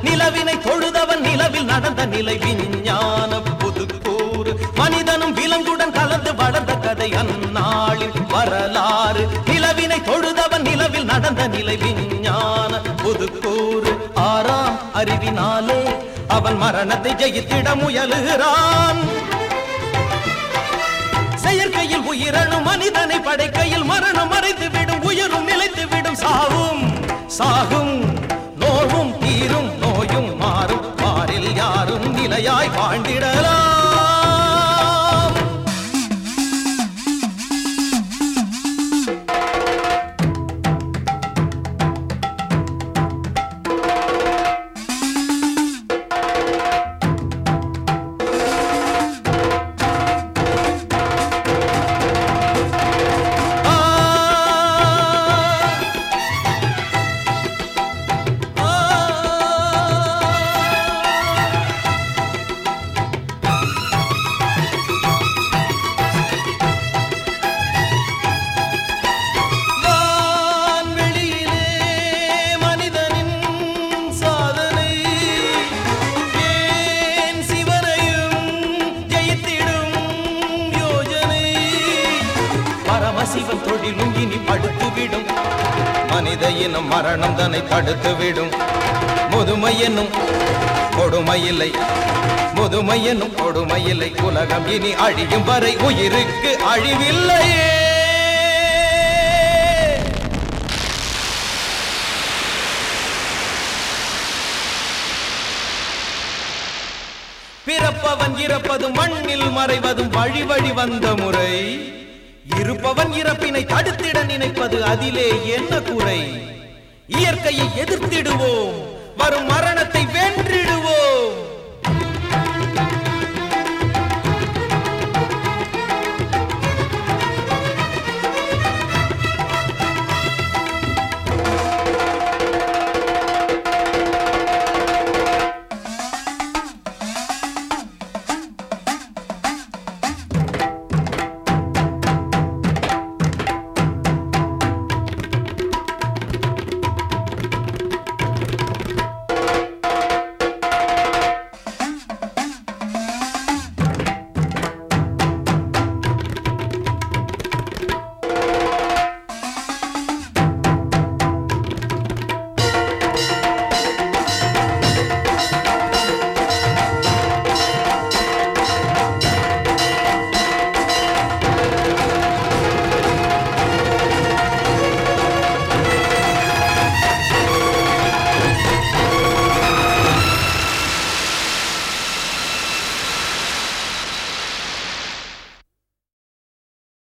நிலவினை தொழுதவன் நிலவில் நடந்த நிலை விஞ்ஞான புதுக்கூறு மனிதனும் விலங்குடன் கலந்து வளர்ந்த கதை அந்நாளில் வரலாறு நிலவினை தொழுதவன் நிலவில் நடந்த நிலை விஞ்ஞான புதுக்கூறு ஆறாம் அறிவினாலே அவன் மரணத்தை ஜெயித்திட முயலுகிறான் செயற்கையில் உயிரணு மனிதனை படைக்கையில் மரணம் மறைத்து விடும் உயிரும் நிலைத்து விடும் சாவும் சாகும் நோவும் தீரும் நோயும் மாறும் மாறில் யாரும் நிலையாய் வாழ்ந்திடலாம் ஆ ஆ வான்வெளியிலே மனிதனின் சாதனை ஏன் சிவனையும் ஜெயித்திடும் யோஜனை பரமசிவன் தொழிலும் இனி படுத்துவிடும் மனித இனம் மரணம் தன்னை தடுத்துவிடும் முதுமை என்னும் கொடுமையில்லை முதுமை என்னும் கொடுமையில்லை உலகம் இனி அழியும் வரை உயிருக்கு அழிவில்லையே பிறப்பவன் இறப்பதும் மண்ணில் மறைவதும் வழி வழி வந்த முறை இருப்பவன் இறப்பினை தடுத்திட நினைப்பது அதிலே என்ன குறை இயற்கையை எதிர்த்திடுவோம் வரும் மர